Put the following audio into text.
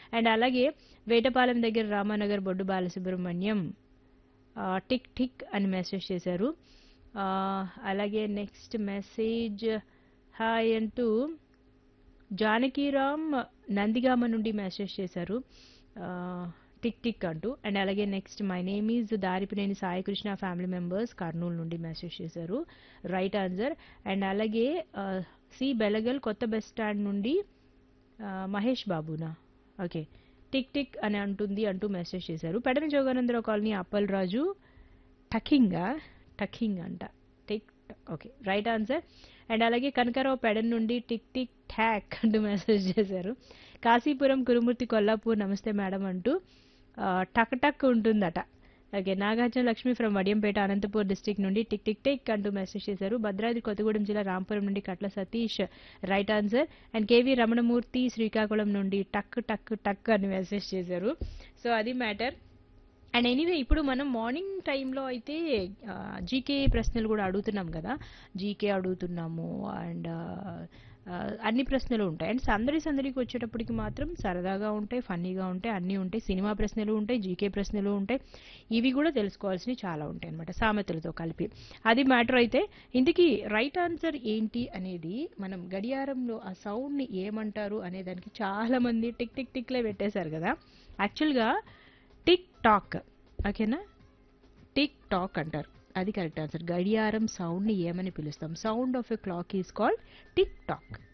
and అలాగే వేటపాలెం దగ్గర రామానగర్ బొడ్డు బాలసుబ్రహ్మణ్యం ఆ, టిక్ టిక్ అని మెసేజ్ చేశారు ఆ, అలాగే నెక్స్ట్ మెసేజ్ హాయ్ అంటూ జానకీరామ్ నందిగామ నుండి మెసేజ్ చేశారు ఆ, టిక్ టిక్ అంటూ అండ్ అలాగే next my name is Daripineni Saikrishna family members Kurnool నుండి మెసేజ్ చేశారు రైట్ ఆన్సర్ అండ్ అలాగే ఆ, సి బెలగల్ కొత్త బస్ స్టాండ్ నుండి ఆ, మహేష్ బాబునా ఓకే టిక్ టిక్ అని అంటుంది అంటూ మెసేజ్ చేశారు పెడన జోగానందరావు కాలనీ అప్పలరాజు టకింగా టకింగ్ అంట tick okay right answer and అలాగే కనకారావు పెడన్ నుండి టిక్ టిక్ ఠాక్ అంటూ మెసేజ్ చేశారు కాశీపురం కురుమూర్తి కొల్లాపూర్ నమస్తే మేడం అంటూ ఆ, టక్ టక్ ఉంటుందట okay Nagarjuna Lakshmi from Vadiyampeta Anantapur district నుండి టిక్ టిక్ టిక్ అంటూ మెసేజ్ చేశారు భద్రాద్రి కొత్తగూడెం జిల్లా రాంపురం నుండి Katla Satish right answer and K V Ramanamurthy Srikakulam నుండి టక్ టక్ టక్ అని మెసేజ్ చేశారు సో అది మ్యాటర్ అండ్ ఎనీవే ఇప్పుడు మనం మార్నింగ్ టైంలో అయితే జీకే ప్రశ్నలు కూడా అడుగుతున్నాం కదా జీకే అడుగుతున్నాము అండ్ అన్ని ప్రశ్నలు ఉంటాయి అండ్ సందడి సందడికి వచ్చేటప్పటికి మాత్రం సరదాగా ఉంటాయి ఫన్నీగా ఉంటాయి అన్నీ ఉంటాయి సినిమా ప్రశ్నలు ఉంటాయి జీకే ప్రశ్నలు ఉంటాయి ఇవి కూడా తెలుసుకోవాల్సినవి చాలా ఉంటాయి అనమాట సామెతలతో కలిపి అది మ్యాటర్ అయితే ఇంతకీ రైట్ ఆన్సర్ ఏంటి అనేది మనం గడియారంలో ఆ సౌండ్ని ఏమంటారు అనే దానికి చాలా మంది టిక్ టిక్ టిక్లే పెట్టేశారు కదా యాక్చువల్గా టిక్ టాక్ ఓకేనా టిక్ టాక్ అంటారు అది కరెక్ట్ ఆన్సర్ గడియారం సౌండ్ని ఏమని పిలుస్తాం sound of a clock is called tick talk